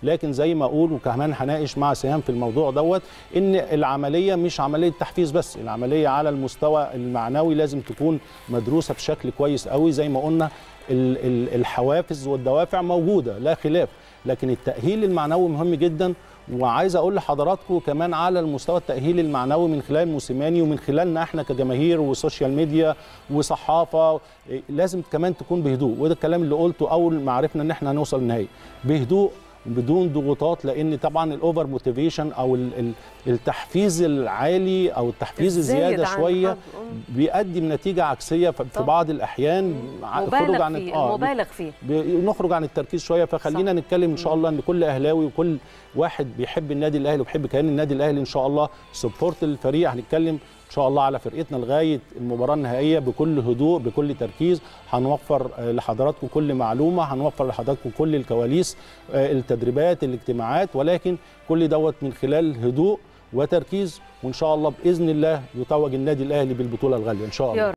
لكن زي ما اقول وكمان هناقش مع سهام في الموضوع دوت ان العمليه مش عمليه تحفيز بس العمليه على المستوى المعنوي لازم تكون مدروسه بشكل كويس قوي زي ما قلنا ال- ال- الحوافز والدوافع موجوده لا خلاف لكن التاهيل المعنوي مهم جدا وعايز اقول لحضراتكم كمان على المستوى التاهيل المعنوي من خلال موسيماني ومن خلالنا احنا كجماهير وسوشيال ميديا وصحافه إيه، لازم كمان تكون بهدوء وده الكلام اللي قلته اول ما عرفنا ان احنا هنوصل للنهائي بهدوء بدون ضغوطات لان طبعا الاوفر موتيفيشن او ال- ال- التحفيز العالي او التحفيز الزايد الزياده عن شويه الحد. مم. بيؤدي بنتيجه عكسيه ف- في طبعاً. بعض الاحيان ع- خروج مبالغ عن فيه آه، مبالغ فيه نخرج عن التركيز شويه فخلينا نتكلم ان شاء الله ان كل اهلاوي وكل واحد بيحب النادي الاهلي وبيحب كيان النادي الاهلي ان شاء الله سبورت الفريق هنتكلم ان شاء الله على فرقتنا لغايه المباراه النهائيه بكل هدوء بكل تركيز هنوفر آه، لحضراتكم كل معلومه هنوفر لحضراتكم كل الكواليس آه، التدريبات الاجتماعات ولكن كل دوت من خلال هدوء وتركيز وان شاء الله باذن الله يتوج النادي الاهلي بالبطوله الغاليه ان شاء الله يا